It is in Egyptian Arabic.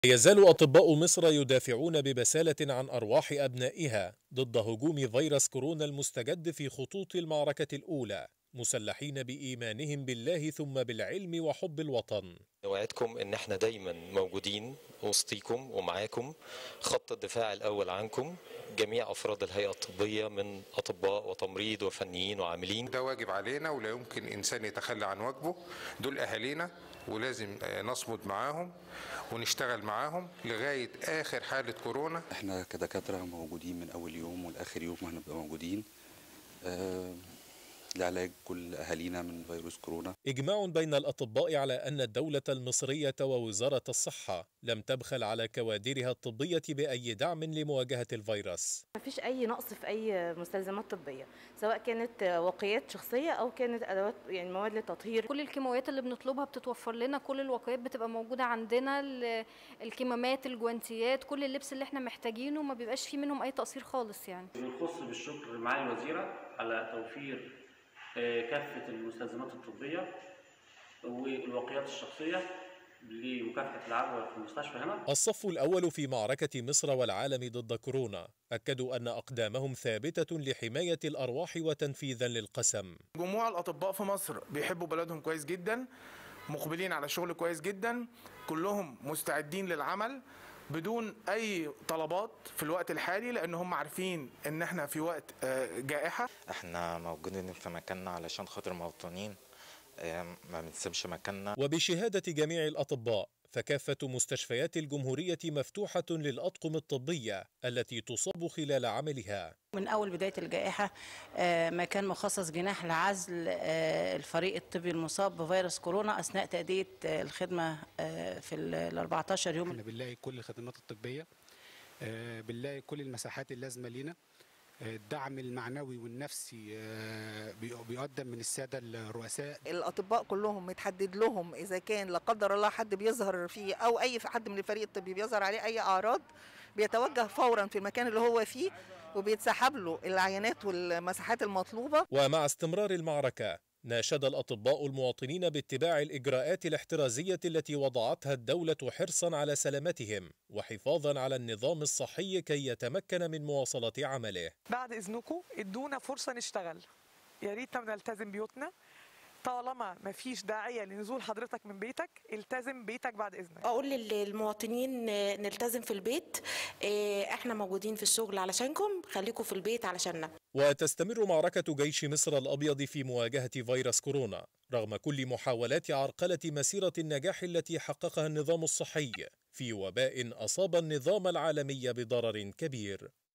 يزال أطباء مصر يدافعون ببسالة عن أرواح أبنائها ضد هجوم فيروس كورونا المستجد في خطوط المعركة الأولى مسلحين بإيمانهم بالله ثم بالعلم وحب الوطن نوعدكم ان احنا دايما موجودين وسطيكم ومعاكم خط الدفاع الاول عنكم جميع افراد الهيئه الطبيه من اطباء وتمريض وفنيين وعاملين ده واجب علينا ولا يمكن انسان يتخلى عن واجبه دول اهالينا ولازم نصمد معاهم ونشتغل معاهم لغايه اخر حاله كورونا احنا كدكاتره موجودين من اول يوم والاخر يوم هنبقى موجودين آه لعلاج كل اهالينا من فيروس كورونا إجماع بين الأطباء على أن الدولة المصرية ووزارة الصحة لم تبخل على كوادرها الطبية بأي دعم لمواجهة الفيروس ما فيش اي نقص في اي مستلزمات طبيه سواء كانت وقايات شخصيه او كانت ادوات يعني مواد للتطهير كل الكيماويات اللي بنطلبها بتتوفر لنا كل الوقايات بتبقى موجوده عندنا ال- الكمامات الجوانتيات كل اللبس اللي احنا محتاجينه ما بيبقاش فيه منهم اي تقصير خالص يعني بنخص بالشكر معالي الوزيرة على توفير آه، كافة المستلزمات الطبية والوقايات الشخصية لمكافحة العدوى في المستشفى هنا الصف الأول في معركة مصر والعالم ضد كورونا أكدوا أن أقدامهم ثابتة لحماية الأرواح وتنفيذا للقسم جموع الأطباء في مصر بيحبوا بلدهم كويس جدا مقبلين على شغل كويس جدا كلهم مستعدين للعمل بدون أي طلبات في الوقت الحالي لأن هم عارفين إن إحنا في وقت آه، جائحة احنا موجودين في مكاننا علشان خاطر مواطنين اه، ما بنسيبش مكاننا وبشهادة جميع الأطباء فكافة مستشفيات الجمهورية مفتوحة للأطقم الطبية التي تصاب خلال عملها من أول بداية الجائحة آه، ما كان مخصص جناح لعزل آه، الفريق الطبي المصاب بفيروس كورونا أثناء تأدية آه، الخدمة آه، في ال 14 يوم احنا بنلاقي كل الخدمات الطبيه آه، بنلاقي كل المساحات اللازمه لينا آه، الدعم المعنوي والنفسي آه، بي- بيقدم من الساده الرؤساء الاطباء كلهم متحدد لهم اذا كان لا قدر الله حد بيظهر فيه او اي حد من الفريق الطبي بيظهر عليه اي اعراض بيتوجه فورا في المكان اللي هو فيه وبيتسحب له العينات والمساحات المطلوبه ومع استمرار المعركة ناشد الأطباء المواطنين باتباع الإجراءات الاحترازية التي وضعتها الدولة حرصا على سلامتهم وحفاظا على النظام الصحي كي يتمكن من مواصلة عمله بعد اذنكم ادونا فرصه نشتغل يا ريتنا بنلتزم بيوتنا طالما ما فيش داعيه لنزول حضرتك من بيتك التزم بيتك بعد اذنك اقول للمواطنين آه، نلتزم في البيت آه، احنا موجودين في الشغل علشانكم خليكم في البيت علشاننا وتستمر معركة جيش مصر الأبيض في مواجهة فيروس كورونا رغم كل محاولات عرقلة مسيرة النجاح التي حققها النظام الصحي في وباء أصاب النظام العالمي بضرر كبير